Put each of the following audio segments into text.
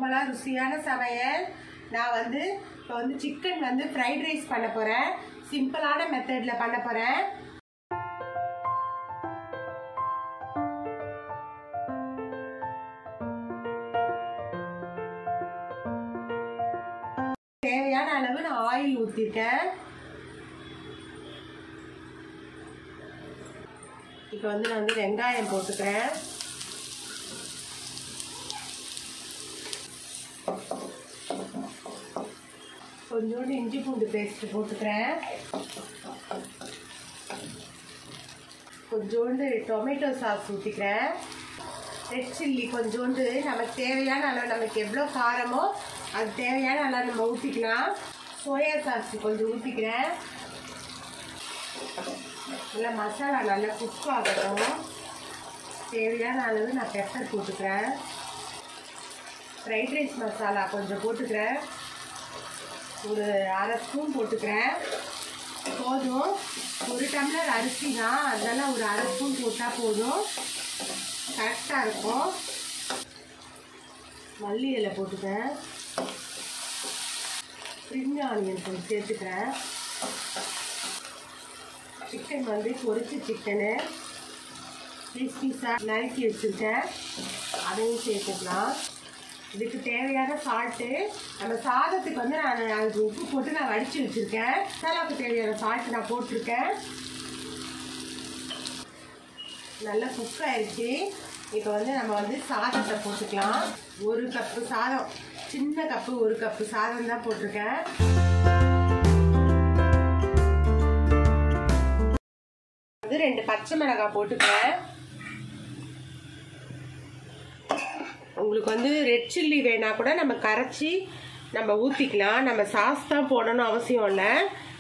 கோமலா ருசியான சமையல் நான் வந்து இப்போ வந்து சிக்கன் வந்து ஃப்ரைட் ரைஸ் பண்ண போகிறேன் சிம்பிளான மெத்தடில் பண்ண போகிறேன் தேவையான அளவு நான் ஆயில் ஊற்றிருக்கேன் இப்போ வந்து நான் வந்து வெங்காயம் போட்டுக்கிறேன் கொஞ்சோண்டு இஞ்சி பூண்டு பேஸ்ட் போட்டுக்கிறேன் கொஞ்சோண்டு டொமேட்டோ சாஸ் ஊற்றிக்கிறேன் ரெட் சில்லி கொஞ்சோண்டு நமக்கு தேவையான அளவு நமக்கு எவ்வளோ காரமோ அது தேவையான அளவு நம்ம ஊற்றிக்கலாம் சோயா சாஸ் கொஞ்சம் ஊற்றிக்கிறேன் நல்லா மசாலா நல்லா குக் ஆகட்டும் தேவையான அளவு நான் பெப்பர் போட்டுக்கிறேன் ஃப்ரைட் ரைஸ் மசாலா கொஞ்சம் போட்டுக்கிறேன் ஒரு அரை ஸ்பூன் போட்டுக்கிறேன் போதும் ஒரு டம்ளர் அரிசி தான் அதெல்லாம் ஒரு அரை ஸ்பூன் போட்டால் போதும் கரெக்டாக இருக்கும் மல்லி இலை போட்டுக்கிறேன் ஸ்ப்ரிங் ஆனியன் கொஞ்சம் சேர்த்துக்கிறேன் சிக்கன் வந்து பொரிச்ச சிக்கனு பீஸ் பீஸாக நறுக்கி வச்சுருக்கேன் அதையும் சேர்த்துக்கலாம் இதுக்கு தேவையான சால்ட்டு நம்ம சாதத்துக்கு வந்து நான் அதுக்கு உப்பு போட்டு நான் வடித்து வச்சுருக்கேன் மசாலாவுக்கு தேவையான சால்ட்டு நான் போட்டிருக்கேன் நல்லா குக் ஆயிடுச்சு இப்போ வந்து நம்ம வந்து சாதத்தை போட்டுக்கலாம் ஒரு கப்பு சாதம் சின்ன கப்பு ஒரு கப்பு சாதம் தான் போட்டிருக்கேன் வந்து ரெண்டு பச்சை மிளகாய் போட்டுக்கிறேன் உங்களுக்கு வந்து ரெட் சில்லி வேணா கூட நம்ம கரைச்சி நம்ம ஊற்றிக்கலாம் நம்ம சாஸ் தான் போடணும் அவசியம் இல்லை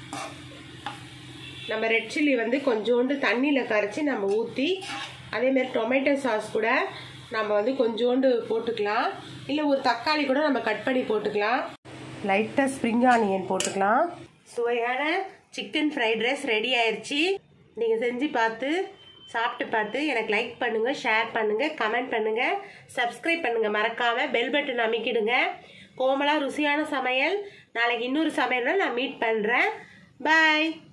நம்ம ரெட் சில்லி வந்து கொஞ்சோண்டு தண்ணியில் கரைச்சி நம்ம ஊற்றி அதேமாரி டொமேட்டோ சாஸ் கூட நம்ம வந்து கொஞ்சோண்டு போட்டுக்கலாம் இல்லை ஒரு தக்காளி கூட நம்ம கட் பண்ணி போட்டுக்கலாம் லைட்டாக ஸ்ப்ரிங் ஆனியன் போட்டுக்கலாம் சுவையான சிக்கன் ஃப்ரைட் ரைஸ் ரெடி ஆயிடுச்சு நீங்கள் செஞ்சு பார்த்து சாப்பிட்டு பார்த்து எனக்கு லைக் பண்ணுங்கள் ஷேர் பண்ணுங்கள் கமெண்ட் பண்ணுங்கள் சப்ஸ்கிரைப் பண்ணுங்கள் மறக்காமல் பெல் பட்டன் அமைக்கிடுங்க கோமலா ருசியான சமையல் நாளைக்கு இன்னொரு சமையல்னா நான் மீட் பண்ணுறேன் பாய்